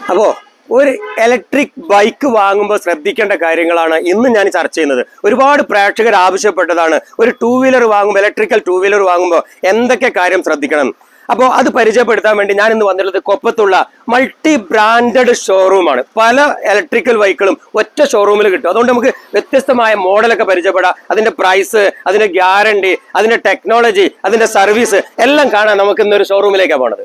അപ്പോ ഒരു electric bike വാങ്ങുമ്പോൾ ശ്രദ്ധിക്കേണ്ട കാര്യങ്ങളാണ് ഇന്ന് ഞാൻ ചർച്ച ചെയ്യുന്നത് ഒരുപാട് പ്രേക്ഷകർ ആവശ്യപ്പെട്ടതാണ് ഒരു ടൂ വീലർ വാങ്ങുമ്പോൾ ഇലക്ട്രിക്കൽ ടൂ വീലർ വാങ്ങുമ്പോൾ എന്തൊക്കെ കാര്യം ശ്രദ്ധിക്കണം അപ്പോൾ അത് പരിചയപ്പെടുത്താൻ വേണ്ടി ഞാൻ ഇന്ന് വന്നിട്ടുള്ളത് കൊപ്പത്തുള്ള മൾട്ടി ബ്രാൻഡഡ് ഷോറൂമാണ് പല ഇലക്ട്രിക്കൽ വെഹിക്കിളും ഒറ്റ ഷോറൂമിൽ കിട്ടും അതുകൊണ്ട് നമുക്ക് വ്യത്യസ്തമായ മോഡലൊക്കെ പരിചയപ്പെടാം അതിന്റെ പ്രൈസ് അതിന്റെ ഗ്യാരണ്ടി അതിന്റെ ടെക്നോളജി അതിന്റെ സർവീസ് എല്ലാം കാണാൻ നമുക്ക് ഇന്നൊരു ഷോറൂമിലേക്കാണ് പോണത്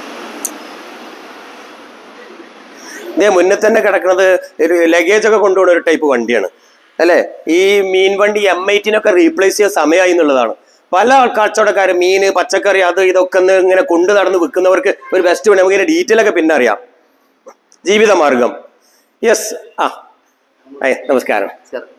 ഇതേ മുന്നേ തന്നെ കിടക്കുന്നത് ഒരു ലഗേജ് ഒക്കെ കൊണ്ടുപോകുന്ന ഒരു ടൈപ്പ് വണ്ടിയാണ് അല്ലേ ഈ മീൻ വണ്ടി എം ഐറ്റിനൊക്കെ റീപ്ലേസ് ചെയ്യാൻ സമയമായി എന്നുള്ളതാണ് പല കച്ചവടക്കാരും മീൻ പച്ചക്കറി അത് ഇതൊക്കെ ഒന്ന് ഇങ്ങനെ കൊണ്ടു നടന്ന് വിൽക്കുന്നവർക്ക് ഒരു ബെസ്റ്റ് വേണം നമുക്ക് ഇതിന്റെ ഡീറ്റെയിൽ ഒക്കെ പിന്നെ അറിയാം ജീവിതമാർഗം യെസ് ആ അയ്യ നമസ്കാരം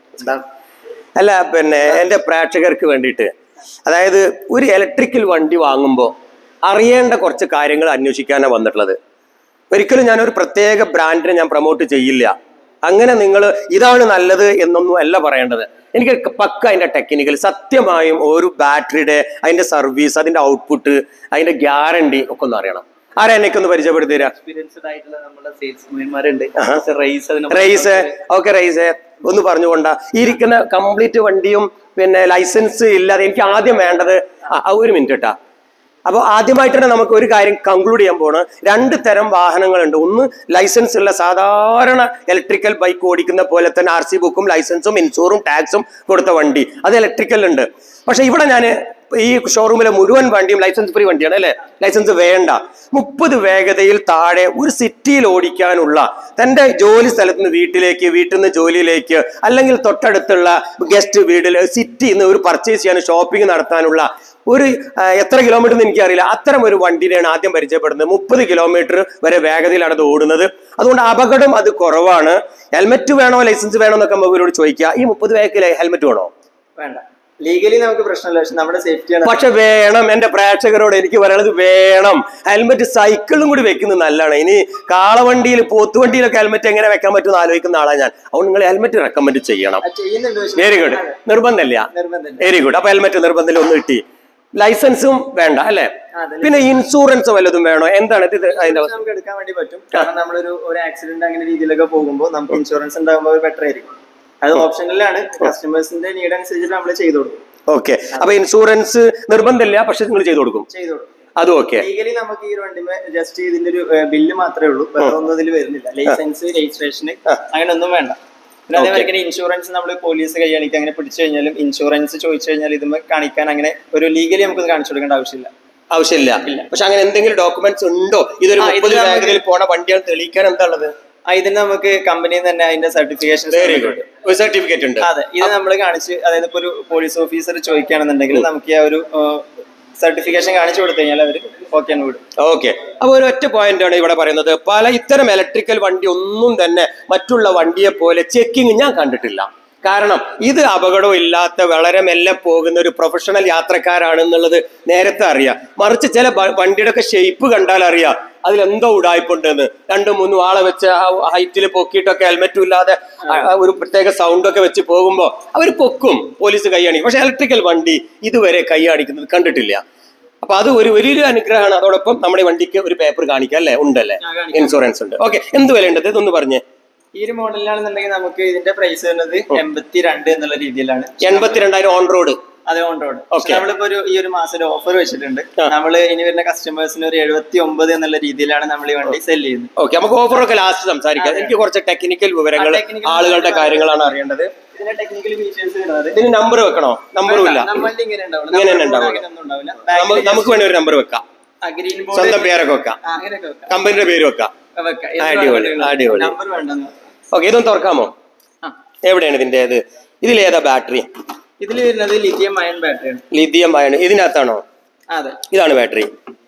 അല്ല പിന്നെ എൻ്റെ പ്രേക്ഷകർക്ക് വേണ്ടിയിട്ട് അതായത് ഒരു ഇലക്ട്രിക്കൽ വണ്ടി വാങ്ങുമ്പോൾ അറിയേണ്ട കുറച്ച് കാര്യങ്ങൾ അന്വേഷിക്കാനാണ് വന്നിട്ടുള്ളത് ഒരിക്കലും ഞാനൊരു പ്രത്യേക ബ്രാൻഡിനെ ഞാൻ പ്രൊമോട്ട് ചെയ്യില്ല അങ്ങനെ നിങ്ങൾ ഇതാണ് നല്ലത് എന്നൊന്നും അല്ല പറയേണ്ടത് എനിക്ക് പക്ക അതിന്റെ ടെക്നിക്കൽ സത്യമായും ഒരു ബാറ്ററിയുടെ അതിന്റെ സർവീസ് അതിന്റെ ഔട്ട്പുട്ട് അതിന്റെ ഗ്യാരണ്ടി ഒക്കെ ഒന്ന് അറിയണം ആരാ എന്നെ ഒന്ന് പരിചയപ്പെടുത്തി തരാം എക്സ്പീരിയൻസ്ഡ് ആയിട്ടുള്ള നമ്മുടെ സെയിൽസ്മാൻമാരുണ്ട് റേസ് അതിന് റൈസ് ഓക്കെ റൈസ് ഒന്ന് പറഞ്ഞുകൊണ്ട ഈ ഇരിക്കുന്ന കംപ്ലീറ്റ് വണ്ടിയും പിന്നെ ലൈസൻസ് ഇല്ലാതെ എനിക്ക് ആദ്യം വേണ്ടത് ആ, ആ, ഒരു മിനിറ്റ് കേട്ടാ അപ്പോൾ ആദ്യമായിട്ട് തന്നെ നമുക്ക് ഒരു കാര്യം കൺക്ലൂഡ് ചെയ്യാൻ പോണ് രണ്ട് തരം വാഹനങ്ങളുണ്ട് ഒന്ന് ലൈസൻസ് ഉള്ള സാധാരണ ഇലക്ട്രിക്കൽ ബൈക്ക് ഓടിക്കുന്ന പോലെ തന്നെ ആർ സി ബുക്കും ലൈസൻസും ഇൻഷൂറും ടാക്സും കൊടുത്ത വണ്ടി അത് ഇലക്ട്രിക്കൽ ഉണ്ട് പക്ഷെ ഇവിടെ ഞാൻ ഈ ഷോറൂമിലെ മുഴുവൻ വണ്ടിയും ലൈസൻസ് ഫ്രീ വണ്ടിയാണ് അല്ലേ ലൈസൻസ് വേണ്ട മുപ്പത് വേഗതയിൽ താഴെ ഒരു സിറ്റിയിൽ ഓടിക്കാനുള്ള തൻ്റെ ജോലി സ്ഥലത്ത് നിന്ന് വീട്ടിലേക്ക് വീട്ടിൽ നിന്ന് ജോലിയിലേക്ക് അല്ലെങ്കിൽ തൊട്ടടുത്തുള്ള ഗസ്റ്റ് വീട്ടിൽ സിറ്റിയിൽ നിന്ന് ഒരു പർച്ചേസ് ചെയ്യാൻ ഷോപ്പിംഗ് നടത്താനുള്ള ഒരു ആ, എത്ര കിലോമീറ്റർ എന്ന് എനിക്കറിയില്ല അത്തരം ഒരു വണ്ടിനെയാണ് ആദ്യം പരിചയപ്പെടുന്നത് മുപ്പത് കിലോമീറ്റർ വരെ വേഗതയിലാണ് അത് ഓടുന്നത് അതുകൊണ്ട് അപകടം അത് കുറവാണ് ഹെൽമെറ്റ് വേണോ ലൈസൻസ് വേണോ എന്നൊക്കെ നമുക്ക് ഇവരോട് ചോദിക്കുക ഈ മുപ്പത് വേഗത്തിൽ ഹെൽമെറ്റ് വേണോ വേണ്ട ലീഗലി നമുക്ക് പ്രശ്നമില്ല പക്ഷെ നമ്മുടെ സേഫ്റ്റിയാണ് പക്ഷെ വേണം എന്റെ പ്രേക്ഷകരോട് എനിക്ക് പറയുന്നത് വേണം ഹെൽമെറ്റ് സൈക്കിളിലും കൂടി വെക്കുന്നത് നല്ലതാണ് ഇനി കാളവണ്ടിയിൽ പോത്തുവണ്ടിയിലൊക്കെ ഹെൽമെറ്റ് എങ്ങനെ വെക്കാൻ പറ്റുമെന്ന് ആലോചിക്കുന്ന ആളാ ഞാൻ അതുകൊണ്ട് നിങ്ങൾ ഹെൽമെറ്റ് റെക്കമെൻഡ് ചെയ്യണം അത് ചെയ്യുന്നുണ്ട് പക്ഷെ വെരി ഗുഡ് നിർബന്ധമില്ല നിർബന്ധമില്ല വെരി ഗുഡ് അപ്പൊ ഹെൽമെറ്റ് നിർബന്ധമില്ല ഒന്ന് കിട്ടി ലൈസൻസും വേണ്ട അല്ലേ അതെ. പിന്നെ ഇൻഷുറൻസ് വല്ലതും വേണോ എന്താണ് ഇത് അതിന്റെ അവസ്ഥ? നമുക്ക് എടുക്കാൻ വേണ്ടി പറ്റും കാരണം നമ്മളൊരു ഒരു ആക്സിഡന്റ് അങ്ങനെ രീതിയിലൊക്കെ പോകുമ്പോൾ നമുക്ക് ഇൻഷുറൻസ് ഉണ്ടാകുമ്പോൾ ബെറ്റർ ആയിരിക്കും അത് ഓപ്ഷനിലാണ് കസ്റ്റമേഴ്സിന്റെ നീഡ് അനുസരിച്ചിട്ട് നമ്മൾ ചെയ്തു കൊടുക്കും ഓക്കെ അപ്പൊ ഇൻഷുറൻസ് നിർബന്ധമില്ല പക്ഷെ നിങ്ങൾ ചെയ്തു കൊടുക്കും ചെയ്തു കൊടുക്കും അതും ഓക്കെ ലീഗലി നമുക്ക് ഈ ഒരു വണ്ടിമേ ജസ്റ്റ് ഇതിന്റെ ഒരു ബില്ല് മാത്രമേ ഉള്ളൂ വേറെ ഒന്നും ഇതിൽ വരുന്നില്ല ലൈസൻസ് രജിസ്ട്രേഷന് അങ്ങനെ ഒന്നും വേണ്ട പിന്നെ അതേപോലെ ഇൻഷുറൻസ് നമ്മൾ പോലീസ് കൈയാണിക്ക് അങ്ങനെ പിടിച്ചു കഴിഞ്ഞാലും ഇൻഷുറൻസ് ചോദിച്ചു കഴിഞ്ഞാൽ ഇതുമ്മേ കാണിക്കാൻ അങ്ങനെ ഒരു ലീഗലി നമുക്ക് കാണിച്ചു കൊടുക്കേണ്ട ആവശ്യമില്ല ആവശ്യമില്ല പക്ഷെ അങ്ങനെ എന്തെങ്കിലും ഡോക്യുമെന്റ്സ് ഉണ്ടോ ഇതൊരു ആ, മുപ്പത് ഇതിൽ വേഗതയിൽ പോണ വണ്ടിയാണ് തെളിയിക്കാൻ എന്താ ഉള്ളത് ആ, ഇതിന് നമുക്ക് കമ്പനിയിൽ തന്നെ അതിന്റെ സർട്ടിഫിക്കേഷൻ വെരി ഗുഡ് ഒരു സർട്ടിഫിക്കറ്റ് ഉണ്ട് അതെ ഇത് നമ്മൾ കാണിച്ച് അതായത് ഇപ്പൊ ഒരു പോലീസ് ഓഫീസർ ചോദിക്കുകയാണെന്നുണ്ടെങ്കിൽ നമുക്ക് ആ ഒരു സർട്ടിഫിക്കേഷൻ കാണിച്ചു കൊടുത്തു കഴിഞ്ഞാൽ അവർ ഓക്കെ ആണ് വിടും ഓക്കെ അപ്പൊ ഒരു ഒറ്റ പോയിന്റ് ആണ് ഇവിടെ പറയുന്നത് പല ഇത്തരം ഇലക്ട്രിക്കൽ വണ്ടി ഒന്നും തന്നെ മറ്റുള്ള വണ്ടിയെ പോലെ ചെക്കിങ് ഞാൻ കണ്ടിട്ടില്ല കാരണം ഇത് അപകടവും ഇല്ലാത്ത വളരെ മെല്ലെ പോകുന്ന ഒരു പ്രൊഫഷണൽ യാത്രക്കാരാണെന്നുള്ളത് നേരത്തെ അറിയാം മറിച്ച് ചില ബ- വണ്ടിയുടെ ഒക്കെ ഷേപ്പ് കണ്ടാൽ അറിയാം അതിലെന്തോ ഉടായ്പുണ്ടെന്ന് രണ്ടും മൂന്നും ആളെ വെച്ച് ആ ഹൈറ്റിൽ പൊക്കിയിട്ടൊക്കെ ഹെൽമെറ്റും ഇല്ലാതെ ആ- ആ ഒരു പ്രത്യേക സൗണ്ട് ഒക്കെ വെച്ച് പോകുമ്പോൾ അവർ പൊക്കും പോലീസ് കൈയാണിക്കും പക്ഷെ ഇലക്ട്രിക്കൽ വണ്ടി ഇതുവരെ കൈയാണിക്കുന്നത് കണ്ടിട്ടില്ല അപ്പൊ അത് ഒരു വലിയൊരു അനുഗ്രഹമാണ് അതോടൊപ്പം നമ്മുടെ വണ്ടിക്ക് ഒരു പേപ്പർ കാണിക്കാം അല്ലേ ഉണ്ടല്ലേ ആ, കാണിക്കാം. ഇൻഷുറൻസ് ഉണ്ട് ഓക്കെ എന്ത് വിലയുണ്ട് ഇതൊന്ന് പറഞ്ഞേ ഈ ഒരു മോഡലിലാണെന്നുണ്ടെങ്കിൽ നമുക്ക് ഇതിന്റെ പ്രൈസ് വരുന്നത് എൺപത്തി രണ്ട് എന്നുള്ള രീതിയിലാണ് എൺപത്തിരണ്ടായിരം ഓൺ റോഡ് അത് ഓൺ റോഡ് Okay. നമ്മളിപ്പോ ഒരു ഈ ഒരു മാസം ഒരു ഓഫർ വെച്ചിട്ടുണ്ട് നമ്മൾ ഇനി വരുന്ന കസ്റ്റമേഴ്സിന് ഒരു എഴുപത്തി ഒമ്പത് എന്നുള്ള രീതിയിലാണ് നമ്മൾ ഈ വണ്ടി സെല് ചെയ്യുന്നത് ഓക്കെ നമുക്ക് ഓഫറൊക്കെ ലാസ്റ്റ് സംസാരിക്കാം എനിക്ക് കുറച്ച് ടെക്നിക്കൽ വിവരങ്ങൾ ആ, technical ആളുകളുടെ കാര്യങ്ങളാണ് അറിയേണ്ടത് ഇതിന്റെ ടെക്നിക്കൽ ഫീച്ചേഴ്സ് വരുന്നത് ഇതിന് നമ്പർ വെക്കണോ നമ്പറും ഇല്ല നമ്മളുടെ ഇങ്ങനെ ഉണ്ടാവില്ല ഇങ്ങനെ തന്നെ Number board ഉണ്ടാവുക. അങ്ങനെയൊന്നും ഉണ്ടാവില്ല നമുക്ക് നമുക്ക് വേണ്ടി ഒരു നമ്പർ വെക്കാം ഗ്രീൻ സ്വന്തം പേരൊക്കെ വെക്കാം ബോർഡ് അങ്ങനെയൊക്കെ വെക്കാം കമ്പനിയുടെ പേര് വെക്കാം വെക്കാം അടിപൊളി, അടിപൊളി. നമ്പർ വേണ്ടെന്ന് ഓക്കെ ഇതൊന്ന് തുറക്കാമോ ആ എവിടെയാണ് ഇതിന്റെ ഇത് ഇതിലേതാ ബാറ്ററി ഇതിൽ വരുന്നത് ലിഥിയം അയൺ ബാറ്ററിയാണ് ലിഥിയം ആണ് ഇതിനകത്താണോ അതെ ഇതാണ് ബാറ്ററി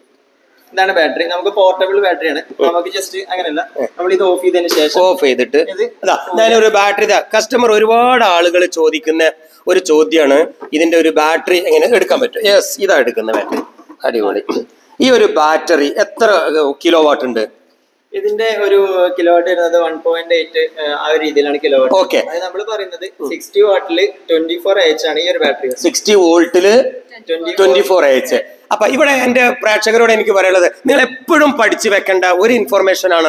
ഇതാണ് ബാറ്ററി നമുക്ക് പോർട്ടബിൾ ബാറ്ററിയാണ് നമുക്ക് ജസ്റ്റ് അങ്ങനെയല്ല നമ്മൾ ഇത് ഓഫ് ചെയ്തതിന് ശേഷം ഓഫ് ചെയ്തിട്ട് ഇത് അതാ ഞാനൊരു ബാറ്ററി ഇതാ കസ്റ്റമർ ഒരുപാട് ആളുകൾ ചോദിക്കുന്ന ഒരു ചോദ്യമാണ് ഇതിന്റെ ഒരു ബാറ്ററി എങ്ങനെ എടുക്കാൻ പറ്റും യെസ് ഇതാ എടുക്കുന്ന ബാറ്ററി അടിപൊളി ഈ ഒരു ബാറ്ററി എത്ര കിലോ വാട്ട് ഉണ്ട് ഇതിന്റെ ഒരു കിലോ വാട്ട് വരുന്നത് വൺ പോയിന്റ് എയ്റ്റ് ആ ഒരു രീതിയിലാണ് കിലോ വാട്ട് ഓക്കെ അത് നമ്മൾ പറയുന്നത് സിക്സ്റ്റി വാട്ടില് ട്വന്റി ഫോർ എച്ച് ആണ് ഈ ഒരു ബാറ്ററി സിക്സ്റ്റി വോൾട്ടില് ട്വന്റി ഫോർ എച്ച് അപ്പൊ ഇവിടെ എന്റെ പ്രേക്ഷകരോട് എനിക്ക് പറയാനുള്ളത് നിങ്ങൾ എപ്പോഴും പഠിച്ചു വെക്കേണ്ട ഒരു ഇൻഫർമേഷൻ ആണ്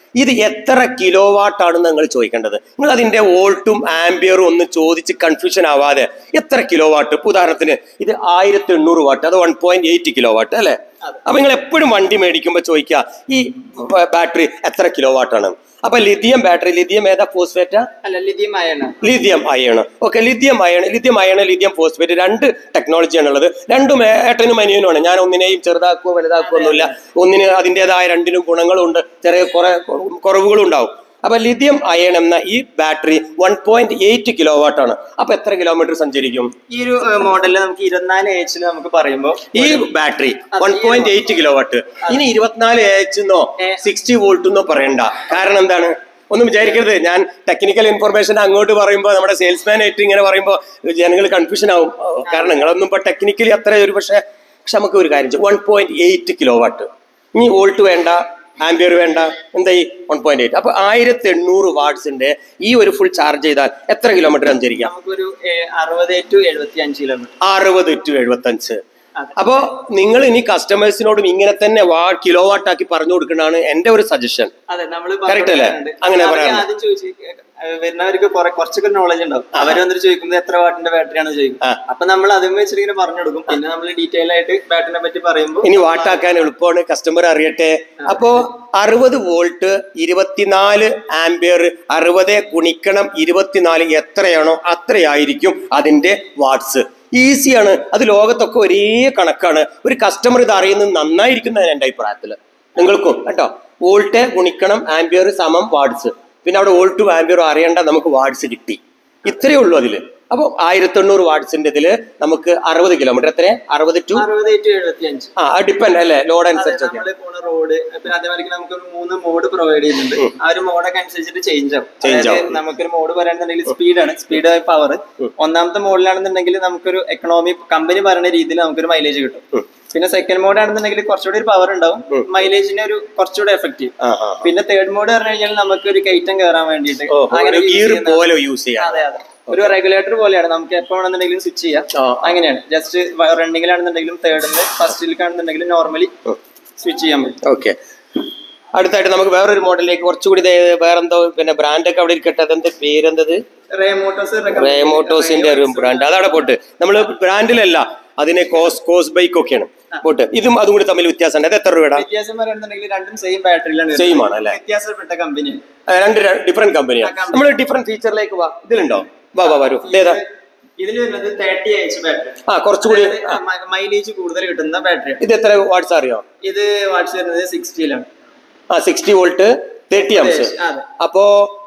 ഇത് എത്ര കിലോ വാട്ടാണെന്ന് നിങ്ങൾ ചോദിക്കേണ്ടത് നിങ്ങൾ അതിന്റെ വോൾട്ടും ആംബിയറും ഒന്ന് ചോദിച്ച് കൺഫ്യൂഷൻ ആവാതെ എത്ര കിലോ വാട്ട് ഇപ്പൊ ഉദാഹരണത്തിന് ഇത് ആയിരത്തി എണ്ണൂറ് വാട്ട് അത് one point eight kilo watt അല്ലേ അപ്പൊ നിങ്ങൾ എപ്പോഴും വണ്ടി മേടിക്കുമ്പോൾ ചോദിക്കുക ഈ ബാറ്ററി എത്ര കിലോ വാട്ടാണ് അപ്പൊ ലിഥിയം ബാറ്ററി ലിഥിയം ഏതാ ഫോസ്ഫേറ്റാ അല്ല lithium ion lithium ion okay lithium ion lithium ion lithium phosphate രണ്ട് ടെക്നോളജിയാണ് ഉള്ളത് രണ്ടും ഏട്ടനും അനിയനുമാണ് ഞാൻ ഒന്നിനെയും ചെറുതാക്കുകയോ വലുതാക്കുകയോ ഒന്നുമില്ല ഒന്നിന് അതിൻ്റെതായ രണ്ടിനും ഗുണങ്ങളും ഉണ്ട് ചെറിയ കുറെ കുറവുകളും ഉണ്ടാവും അപ്പൊ ലിഥിയം അയൺ എന്ന ഈ battery one point eight kilo വാട്ടാണ് അപ്പൊ എത്ര കിലോമീറ്റർ സഞ്ചരിക്കും ഈ ഒരു മോഡലിൽ നമുക്ക് ഇരുപത്തിനാല് എച്ചിൽ നമുക്ക് പറയുമ്പോൾ ഈ battery one point eight kilo watt ഇനി ഇരുപത്തിനാല് എച്ച് എന്നോ സിക്സ്റ്റി വോൾട്ട് എന്നോ പറയണ്ട കാരണം എന്താണ് ഒന്നും വിചാരിക്കരുത് ഞാൻ ടെക്നിക്കൽ ഇൻഫർമേഷൻ അങ്ങോട്ട് പറയുമ്പോൾ നമ്മുടെ സെയിൽസ്മാൻ ആയിട്ട് ഇങ്ങനെ പറയുമ്പോൾ ജനങ്ങൾ കൺഫ്യൂഷൻ ആവും കാരണം നിങ്ങളൊന്നും ഇപ്പൊ ടെക്നിക്കലി അത്ര ഒരു പക്ഷേ പക്ഷെ നമുക്ക് ഒരു കാര്യം one point eight kilo watt ഇനി വോൾട്ട് വേണ്ട ആംബിയർ വേണ്ട എന്താ ഈ വൺ പോയിന്റ് എയ്റ്റ് അപ്പൊ ആയിരത്തി എണ്ണൂറ് വാട്സിന്റെ ഈ ഒരു ഫുൾ ചാർജ് ചെയ്താൽ എത്ര കിലോമീറ്റർ സഞ്ചരിക്കാം നമുക്കൊരു ഏ- അറുപത് ടു എഴുപത്തി അഞ്ച് കിലോമീറ്റർ അറുപത് ടു എഴുപത്തഞ്ച് അതെ. അപ്പോ നിങ്ങൾ ഇനി കസ്റ്റമേഴ്സിനോടും ഇങ്ങനെ തന്നെ വാ കിലോ വാട്ട് ആക്കി പറഞ്ഞു കൊടുക്കുന്നതാണ് എന്റെ ഒരു സജഷൻ അതെ നമ്മള് Correct അല്ലേ? അങ്ങനെ അവര് പറയാറുണ്ട്. ആദ്യം ചോദിച്ചു ഏഹ് വരുന്നവർക്ക് കുറെ കുറച്ചൊക്കെ നോളജ് ഉണ്ടാവും അവര് വന്നിട്ട് ചോദിക്കുന്നത് എത്ര വാട്ടിന്റെ ബാറ്ററി ആണ് ചോദിക്കും ആ. അപ്പൊ നമ്മൾ അതും വെച്ചിട്ട് ഇങ്ങനെ പറഞ്ഞു കൊടുക്കും പിന്നെ നമ്മൾ ഡീറ്റെയിൽ ആയിട്ട് ബാറ്ററിനെ പറ്റി പറയുമ്പോൾ ഇനി വാട്ടാക്കാൻ എളുപ്പമാണ് കസ്റ്റമർ അറിയട്ടെ അപ്പോ അറുപത് വോൾട്ട് ഇരുപത്തിനാല് ആംബിയർ അറുപത് ഗുണിക്കണം ഇരുപത്തിനാല് എത്രയാണോ അത്രയായിരിക്കും അതിന്റെ വാട്സ് ഈസിയാണ് അത് ലോകത്തൊക്കെ ഒരേ കണക്കാണ് ഒരു കസ്റ്റമർ ഇത് അറിയുന്നത് നന്നായിരിക്കുന്നതാണ് എൻ്റെ അഭിപ്രായത്തിൽ നിങ്ങൾക്കും കേട്ടോ വോൾട്ട് ഗുണിക്കണം ആംബിയർ സമം വാട്സ് പിന്നെ അവിടെ വോൾട്ടും ആംബിയറും അറിയേണ്ട നമുക്ക് വാട്സ് കിട്ടി ഇത്രയേ ഉള്ളൂ അതില് അപ്പോൾ ആയിരത്തി എണ്ണൂറ് വാട്സിന്റെ ഇതില് നമുക്ക് അറുപത് കിലോമീറ്റർ എത്ര അറുപത് ടു അറുപത് ടു എഴുപത്തി അഞ്ച് ആ ഡിപ്പെൻഡ് അല്ലേ ലോഡ് അനുസരിച്ചൊക്കെ നമ്മള് പോണ റോഡ് പിന്നെ അതേമാതിരി നമുക്ക് ഒരു മൂന്ന് മോഡ് പ്രൊവൈഡ് ചെയ്യുന്നുണ്ട് ആ ഒരു മോഡൊക്കെ അനുസരിച്ചിട്ട് ചേഞ്ച് ആവും Change അതായത് ആവും. നമുക്കൊരു മോഡ് പറയുകയാണെന്നുണ്ടെങ്കിൽ സ്പീഡാണ് സ്പീഡ് പവർ ഒന്നാമത്തെ മോഡിലാണെന്നുണ്ടെങ്കിൽ നമുക്കൊരു എക്കണോമി കമ്പനി പറയുന്ന രീതിയിൽ നമുക്കൊരു മൈലേജ് കിട്ടും പിന്നെ സെക്കൻഡ് മോഡ് ആണെന്നുണ്ടെങ്കിൽ കുറച്ചുകൂടി ഒരു പവർ ഉണ്ടാവും മൈലേജിന് ഒരു കുറച്ചുകൂടി എഫക്റ്റീവ് ആ ആ പിന്നെ തേർഡ് മോഡ് പറഞ്ഞു കഴിഞ്ഞാൽ നമുക്ക് ഒരു കയറ്റം കയറാൻ വേണ്ടിയിട്ട് ഓ അങ്ങനെ ഒരു use ഗിയർ ചെയ്യുന്ന- പോലെ യൂസ് ചെയ്യാം അതെ അതെ ഒരു റെഗുലേറ്റർ പോലെയാണ് നമുക്ക് എപ്പോ വേണമെന്നുണ്ടെങ്കിലും സ്വിച്ച് ചെയ്യാം ആ. അങ്ങനെയാണ് ജസ്റ്റ് റണ്ണിങ്ങിലാണെന്നുണ്ടെങ്കിലും തേർഡില് ഫസ്റ്റിലേക്കാണെന്നുണ്ടെങ്കിലും നോർമലി സ്വിച്ച് ചെയ്യാൻ പറ്റും ഓക്കെ അടുത്തായിട്ട് നമുക്ക് വേറൊരു മോഡലിലേക്ക് കുറച്ചുകൂടി ദേ വേറെന്തോ പിന്നെ ബ്രാൻഡൊക്കെ അവിടെ ഇരിക്കട്ടെ അതെന്ത് പേരെന്തത് റേ മോട്ടോഴ്സ് റേമോട്ടോസിന്റെ ഒരു ബ്രാൻഡ് അതവിടെ പോട്ട് നമ്മൾ ബ്രാൻഡിലല്ല അതിനെ കോസ് കോസ് ബൈക്ക് ഒക്കെയാണ് പോട്ട് ഇതും അതും കൂടി തമ്മിൽ വ്യത്യാസമുണ്ട് അത് എത്ര രൂപയുടെ വ്യത്യാസം പറയുന്നുണ്ടെങ്കിൽ രണ്ടും സെയിം ബാറ്ററിയിലാണ് Same ആണ് അല്ലേ? വ്യത്യാസപ്പെട്ട കമ്പനിയാണ് ആ, രണ്ട് ഡിഫറെന്റ് കമ്പനിയാണ് നമ്മൾ ഡിഫറെന്റ് ഫീച്ചറിലേക്ക് വാ ഇതിലുണ്ടോ വാ വാ വരൂ ഇതേതാ ഇതിൽ വരുന്നത് തേർട്ടി എച്ച് ബാറ്ററി ആ കുറച്ചുകൂടി മൈലേജ് കൂടുതൽ കിട്ടുന്ന ബാറ്ററിയാണ് ഇത് എത്ര വാട്ട്സ് അറിയോ ഇത് വാട്സ് വരുന്നത് സിക്സ്റ്റിയിലാണ് ആ സിക്സ്റ്റി വോൾട്ട് തേർട്ടി അംസ് അതെ അപ്പോ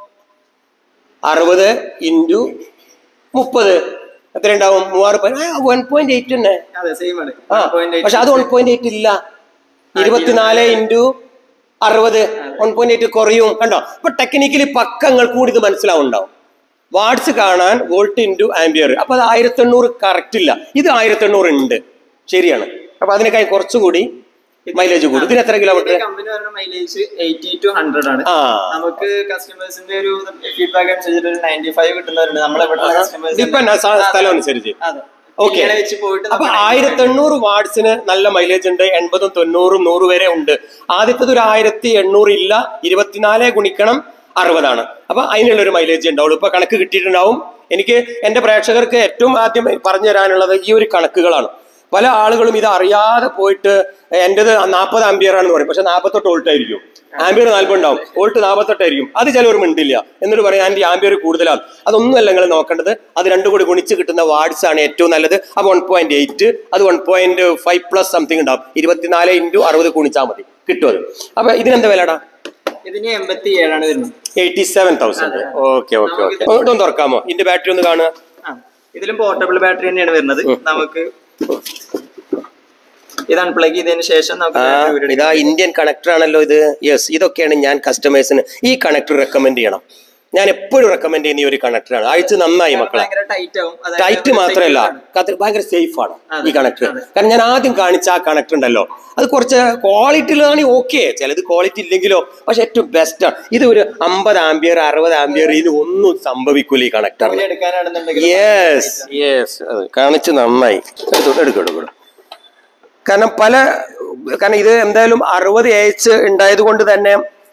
അറുപത് ഇൻറ്റു മുപ്പത് എത്ര ഉണ്ടാവും മൂവാറ് വൺ പോയിന്റ് എയ്റ്റ് തന്നെ അതെ സെയിം ആണ് ആ പക്ഷെ അത് വൺ പോയിന്റ് എയ്റ്റ് ഇല്ല ഇരുപത്തിനാല് ഇൻറ്റു അറുപത് വൺ പോയിന്റ് എയ്റ്റ് കുറയും കണ്ടോ അപ്പൊ ടെക്നിക്കലി പക്കങ്ങൾ കൂടി ഇത് മനസ്സിലാവുണ്ടാവും വാട്സ് കാണാൻ വോൾട്ട് ഇൻറ്റു ആംബിയർ അപ്പൊ അത് ആയിരത്തി എണ്ണൂറ് കറക്റ്റ് ഇല്ല ഇത് ആയിരത്തി എണ്ണൂറ് ഉണ്ട് ശരിയാണ് അപ്പൊ അതിനേക്കാൾ കുറച്ചുകൂടി മൈലേജ് കൂടും ഇതിന് എത്ര കിലോമീറ്റർ കമ്പനി പറയുന്ന മൈലേജ് എയ്റ്റി ടു ഹൺഡ്രഡ് ആണ് ആ നമുക്ക് കസ്റ്റമേഴ്സിന്റെ ഒരു ഫീഡ്ബാക്ക് അനുസരിച്ചിട്ട് ഒരു നയൻറ്റി ഫൈവ് കിട്ടുന്നവരുണ്ട് നമ്മളെ ഇവിടുത്തെ കസ്റ്റമേഴ്സ് ഡിപ്പെൻഡ് സ്ഥലം അനുസരിച്ച് അതെ Okay. ഇങ്ങനെ വെച്ച് പോയിട്ട് അപ്പൊ നമുക്ക് ആയിരത്തി എണ്ണൂറ് വാട്സിന് നല്ല മൈലേജ് ഉണ്ട് എൺപതും തൊണ്ണൂറും നൂറ് വരെ ഉണ്ട് ആദ്യത്തത് ഒരു ആയിരത്തി എണ്ണൂറ് ഇല്ല ഇരുപത്തിനാല് ഗുണിക്കണം അറുപതാണ് അപ്പൊ അതിനുള്ള ഒരു മൈലേജ് ഉണ്ടാവുള്ളൂ ഇപ്പൊ കണക്ക് കിട്ടിയിട്ടുണ്ടാവും എനിക്ക് എന്റെ പ്രേക്ഷകർക്ക് ഏറ്റവും ആദ്യം പറഞ്ഞു തരാനുള്ളത് ഈ ഒരു കണക്കുകളാണ് പല ആളുകളും ഇത് അറിയാതെ പോയിട്ട് എൻ്റെത് നാൽപ്പത് ആംബിയർ ആണെന്ന് പറയും പക്ഷെ നാൽപ്പത്തെട്ട് വോൾട്ട് ആയിരിക്കും ആംബിയർ നാൽപ്പത് ഉണ്ടാവും വോൾട്ട് നാൽപ്പത്തെട്ടായിരിക്കും അത് ചിലവർ മിണ്ടില്ല എന്നിട്ട് പറയും ആൻറ്റി ആംബിയർ കൂടുതലാണ് അതൊന്നുമല്ല നിങ്ങൾ നോക്കേണ്ടത് അത് രണ്ടും കൂടി ഗുണിച്ച് കിട്ടുന്ന വാർഡ്സ് ആണ് ഏറ്റവും നല്ലത് അപ്പോൾ വൺ പോയിന്റ് എയ്റ്റ് അത് one point five plus something ഉണ്ടാവും ഇരുപത്തിനാല് ഇൻറ്റു അറുപത് ഗുണിച്ചാൽ മതി കിട്ടും അത് അപ്പൊ ഇതിനെന്താ വിലടാ ഇതിന് എൺപത്തി ഏഴാണ് വരുന്നത് eighty seven thousand okay okay okay ഇതൊന്ന് തുറക്കാമോ ഇതിന്റെ ബാറ്ററി ഒന്ന് കാണുക ആ ഇതിലും പോർട്ടബിൾ ബാറ്ററി തന്നെയാണ് വരുന്നത് നമുക്ക് ഇത് അൺപ്ലഗ് ചെയ്തതിന് ശേഷം നമുക്ക് ആ battery ഊരി ഇതാ ഇന്ത്യൻ കണക്ടർ ആണല്ലോ ഇത് യെസ് ഇതൊക്കെയാണ് ഞാൻ കസ്റ്റമേഴ്സിന് ഈ കണക്ടർ റെക്കമെൻഡ് ചെയ്യണം ഞാൻ എപ്പോഴും റെക്കമെൻഡ് ചെയ്യുന്ന ഈ ഒരു കണക്ടറാണ് അയച്ച് നന്നായി മക്കളെ ഭയങ്കര ടൈറ്റ് ആവും അതായത് ടൈറ്റ് മാത്രമല്ല കത്ത് ഭയങ്കര സേഫ് ആണ് ഈ കണക്ടർ കാരണം ഞാൻ ആദ്യം കാണിച്ച ആ കണക്ടർ ഉണ്ടല്ലോ അത് കുറച്ച് ക്വാളിറ്റിയിലാണെങ്കിൽ ഓക്കെ ചിലത് ക്വാളിറ്റി ഇല്ലെങ്കിലോ പക്ഷെ ഏറ്റവും ബെസ്റ്റ് ആണ് ഇത് ഒരു അമ്പത് ആംബിയർ അറുപത് ആംബിയർ ഇതിന് ഒന്നും സംഭവിക്കൂല ഈ കണക്ടറിന് ഇതിൽ എടുക്കാനാണെന്നുണ്ടെങ്കിൽ യെസ് യെസ് കാണിച്ച് നന്നായി എടുത്തു എടുക്കും എടുക്കും കാരണം പല കാരണം ഇത് എന്തായാലും അറുപത് എച്ച് ഉണ്ടായത് കൊണ്ട് തന്നെ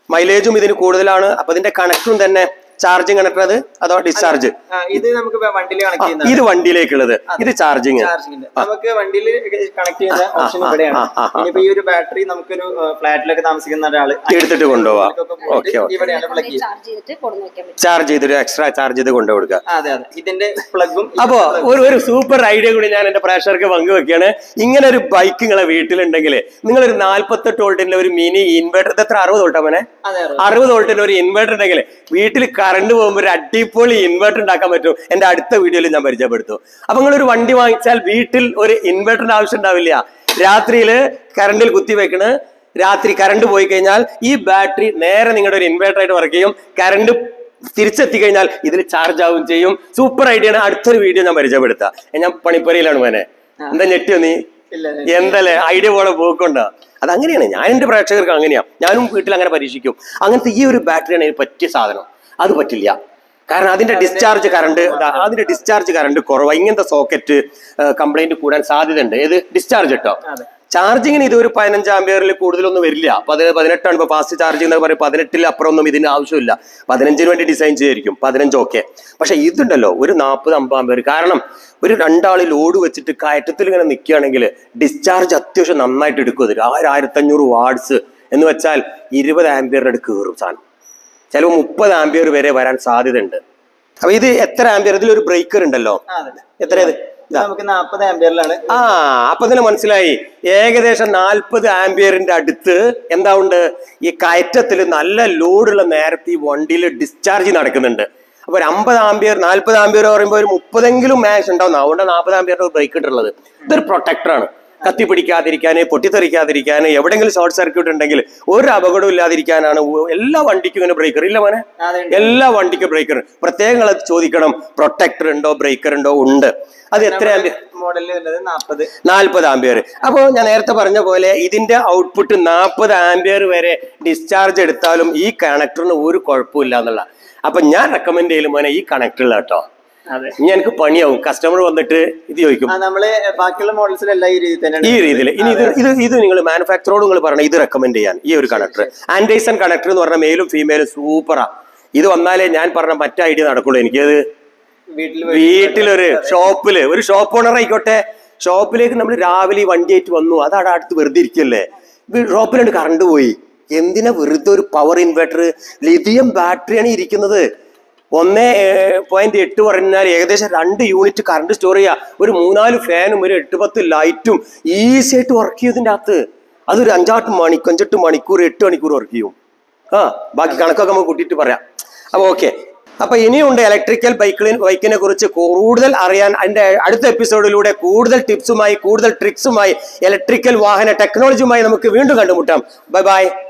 മൈലേജും ഇതിന് കൂടുതലാണ് അപ്പൊ ഇതിന്റെ കണക്റ്റും തന്നെ ചാർജിങ് കണക്ടർ അത് അതോ ഡിസ്ചാർജ് ആ, ഇത് നമുക്ക് വണ്ടിയിൽ കണക്ട് ചെയ്യുന്ന ഇത് വണ്ടിയിലേക്കുള്ളത് ഇത് ചാർജിങ് ചാർജിങ്ങിന്റെ നമുക്ക് വണ്ടിയിൽ കണക്ട് ചെയ്യുന്ന ഓപ്ഷൻ ആ, ഇവിടെയാണ് ആ, ആ, ആ. ഇനിയിപ്പോ ഈ ഒരു ബാറ്ററി നമുക്കൊരു ഫ്ലാറ്റിലൊക്കെ താമസിക്കുന്ന ഒരാള് എടുത്തിട്ട് കൊണ്ടുപോവാം ഒക്കെ പോയിട്ട് ഓക്കെ ഓക്കെ ഇവിടെയാണ് പ്ലഗ് ചെയ്യുന്നത് ചാർജ് ചെയ്തിട്ട് കൊടുന്നു വെക്കാൻ പറ്റും ചാർജ് ചെയ്തിട്ട് എക്സ്ട്രാ ചാർജ് ചെയ്ത് കൊണ്ടു കൊടുക്കുക അതെ അതെ ഇതിന്റെ പ്ലഗും അപ്പോ ഒരു ഒരു സൂപ്പർ ഐഡിയ കൂടി ഞാൻ എന്റെ പ്രേക്ഷകർക്ക് പങ്കുവെക്കുകയാണ് ഇങ്ങനെ ഒരു ബൈക്ക് നിങ്ങളെ വീട്ടിലുണ്ടെങ്കിൽ നിങ്ങൾ ഒരു നാല്പത്തെട്ട് വോൾട്ടിന്റെ ഒരു മിനി ഇൻവെർട്ടർ ഇത് എത്ര അറുപത് വോൾട്ടാ മോനെ അതെ അതെ അറുപത് വോൾട്ടിന്റെ ഒരു ഇൻവെർട്ടർ ഉണ്ടെങ്കിൽ വീട്ടിൽ കറണ്ട് പോകുമ്പോൾ ഒരു അടിപൊളി ഇൻവെർട്ടർ ഉണ്ടാക്കാൻ പറ്റും എന്റെ അടുത്ത വീഡിയോയിൽ ഞാൻ പരിചയപ്പെടുത്തും അപ്പൊ നിങ്ങൾ ഒരു വണ്ടി വാങ്ങിച്ചാൽ വീട്ടിൽ ഒരു ഇൻവെർട്ടറിന്റെ ആവശ്യം ഉണ്ടാവില്ല രാത്രിയിൽ കറണ്ടിൽ കുത്തി വെക്കണ് രാത്രി കറണ്ട് പോയി കഴിഞ്ഞാൽ ഈ ബാറ്ററി നേരെ നിങ്ങളുടെ ഒരു ഇൻവെർട്ടർ ആയിട്ട് വർക്ക് ചെയ്യും കറണ്ട് തിരിച്ചെത്തി കഴിഞ്ഞാൽ ഇതിൽ ചാർജ് ആവുകയും ചെയ്യും സൂപ്പർ ഐഡിയ ആണ് അടുത്തൊരു വീഡിയോ ഞാൻ പരിചയപ്പെടുത്താം ഞാൻ പണിപ്പുരയിലാണ് മോനെ എന്താ ഞെട്ടിയോ നീ ഇല്ല എന്തല്ലേ ഐഡിയ പോലെ പോക്കുണ്ടോ അത് അങ്ങനെയാണ് ഞാൻ എന്റെ പ്രേക്ഷകർക്ക് അങ്ങനെയാ ഞാനും വീട്ടിൽ അങ്ങനെ പരീക്ഷിക്കും അങ്ങനത്തെ ഈ ഒരു ബാറ്ററിയാണ് ഇതിന് പറ്റിയ സാധനം അത് പറ്റില്ല കാരണം അതിന്റെ ഡിസ്ചാർജ് കറണ്ട് അതിന്റെ ഡിസ്ചാർജ് കറണ്ട് കുറവാ ഇങ്ങനത്തെ സോക്കറ്റ് കംപ്ലൈന്റ് കൂടാൻ സാധ്യതയുണ്ട് ഏത് ഡിസ്ചാർജ് കേട്ടോ അതെ. ചാർജിങ്ങിന് ഇത് ഒരു പതിനഞ്ച് ആംബിയറിൽ കൂടുതലൊന്നും വരില്ല പതി പതിനെട്ടാണ് ഇപ്പൊ ഫാസ്റ്റ് ചാർജിങ് എന്നൊക്കെ പറയും പതിനെട്ടിൽ അപ്പുറം ഒന്നും ഇതിന് ആവശ്യമില്ല പതിനഞ്ചിന് വേണ്ടി ഡിസൈൻ ചെയ്തിരിക്കും പതിനഞ്ച് ഓക്കെ പക്ഷെ ഇതുണ്ടല്ലോ ഒരു നാൽപ്പത് അമ്പത് ആംബിയർ കാരണം ഒരു രണ്ടാൾ ലോഡ് വെച്ചിട്ട് കയറ്റത്തിൽ ഇങ്ങനെ നിൽക്കുകയാണെങ്കിൽ ഡിസ്ചാർജ് അത്യാവശ്യം നന്നായിട്ട് എടുക്കും അതിൽ ആയിരം ആയിരത്തഞ്ഞൂറ് വാട്സ് എന്ന് വെച്ചാൽ ഇരുപത് ആംബിയറിന്റെ അടുക്ക് കയറും സാധനം ചിലപ്പോൾ മുപ്പത് ആംബിയർ വരെ വരാൻ സാധ്യതയുണ്ട് അപ്പൊ ഇത് എത്ര ആംബിയർ ഇതിലൊരു ബ്രേക്കർ ഉണ്ടല്ലോ അതെ എത്ര ഇത് ഇത് നമുക്ക് നാപ്പത് ആംബിയറിലാണ് ആ അപ്പൊ തന്നെ മനസ്സിലായി ഏകദേശം നാൽപ്പത് ആംബിയറിന്റെ അടുത്ത് എന്താ ഉണ്ട് ഈ കയറ്റത്തിൽ നല്ല ലോഡുള്ള നേരത്തെ ഈ വണ്ടിയിൽ ഡിസ്ചാർജ് നടക്കുന്നുണ്ട് അപ്പൊ ഒരു അമ്പത് ആംബിയർ നാൽപ്പത് ആംബിയർ പറയുമ്പോൾ ഒരു മുപ്പതെങ്കിലും മാക്സ് ഉണ്ടാവും അതുകൊണ്ട് നാൽപ്പത് ആംബിയറിന്റെ ബ്രേക്ക് ഇട്ടുള്ളത് ഇതൊരു പ്രൊട്ടക്ടറാണ് കത്തി പിടിക്കാതിരിക്കാന് പൊട്ടിത്തെറിക്കാതിരിക്കാന് എവിടെങ്കിലും ഷോർട്ട് സർക്യൂട്ട് ഉണ്ടെങ്കിൽ ഒരു അപകടവും ഇല്ലാതിരിക്കാനാണ് ഉ- എല്ലാ വണ്ടിക്കും ഇങ്ങനെ ബ്രേക്കർ ഇല്ല മോനെ അതെ എല്ലാ വണ്ടിക്കും ബ്രേക്കർ പ്രത്യേകം നിങ്ങൾ അത് ചോദിക്കണം പ്രൊട്ടക്ടർ ഉണ്ടോ ബ്രേക്കർ ഉണ്ടോ ഉണ്ട് അത് എത്ര ആംബിയർ മോഡലിൽ വരുന്നത് നാപ്പത് നാൽപ്പത് ആംബിയർ അപ്പോൾ ഞാൻ നേരത്തെ പറഞ്ഞ പോലെ ഇതിന്റെ ഔട്ട്പുട്ട് നാൽപ്പത് ആംബിയർ വരെ ഡിസ്ചാർജ് എടുത്താലും ഈ കണക്ടറിന് ഒരു കുഴപ്പമില്ല എന്നുള്ള അപ്പൊ ഞാൻ റെക്കമെൻഡ് ചെയ്യലും മോനെ ഈ കണക്ടറിൽ കേട്ടോ അതെ ഇനി എനിക്ക് പണിയാവും കസ്റ്റമർ വന്നിട്ട് ഇത് ചോദിക്കും ആ നമ്മള് ബാക്കിയുള്ള മോഡൽസിലെല്ലാം ഈ രീതി തന്നെയാണ് ഈ രീതിയിൽ ഇനി ഇത് ഇത് ഇത് നിങ്ങൾ മാനുഫാക്ചറോട് നിങ്ങൾ പറഞ്ഞ ഇത് റെക്കമെൻഡ് ചെയ്യാൻ ഈ ഒരു കണക്ടർ ആൻഡേസൺ കണക്ടർ എന്ന് പറഞ്ഞ മെയിലും ഫീമെയിലും സൂപ്പറാ ഇത് വന്നാലേ ഞാൻ പറഞ്ഞ മറ്റേ ഐഡിയ നടക്കുള്ളൂ എനിക്കത് വീട്ടിൽ വീട്ടിലൊരു ഷോപ്പില് ഒരു ഷോപ്പ് ഓണർ ആയിക്കോട്ടെ ഷോപ്പിലേക്ക് നമ്മൾ രാവിലെ ഈ വണ്ടിയായിട്ട് വന്നു അത് അവിടെ അടുത്ത് വെറുതെ ഇരിക്കല്ലേ ഷോപ്പിലുണ്ട് കറണ്ട് പോയി എന്തിനാ വെറുതെ ഒരു പവർ ഇൻവെർട്ടർ ലിഥിയം ബാറ്ററിയാണ് ഇരിക്കുന്നത് ഒന്ന് പോയിന്റ് എട്ട് പറഞ്ഞാൽ ഏകദേശം രണ്ട് യൂണിറ്റ് കറണ്ട് സ്റ്റോർ ചെയ്യുക ഒരു മൂന്നാല് ഫാനും ഒരു എട്ട് പത്ത് ലൈറ്റും ഈസി ആയിട്ട് വർക്ക് ചെയ്യും ഇതിൻ്റെ അകത്ത് അതൊരു അഞ്ചാട്ട് മണിക്കൂർ അഞ്ചെട്ട് മണിക്കൂർ എട്ട് മണിക്കൂർ വർക്ക് ചെയ്യും ആ ബാക്കി കണക്കൊക്കെ നമുക്ക് കൂട്ടിയിട്ട് പറയാം അപ്പൊ ഓക്കെ അപ്പൊ ഇനിയുണ്ട് ഇലക്ട്രിക്കൽ ബൈക്കിനെ ബൈക്കിനെ കുറിച്ച് കൂടുതൽ അറിയാൻ അതിന്റെ അടുത്ത എപ്പിസോഡിലൂടെ കൂടുതൽ ടിപ്സുമായി കൂടുതൽ ട്രിക്സുമായി ഇലക്ട്രിക്കൽ വാഹന ടെക്നോളജിയുമായി നമുക്ക് വീണ്ടും കണ്ടുമുട്ടാം ബൈ ബൈ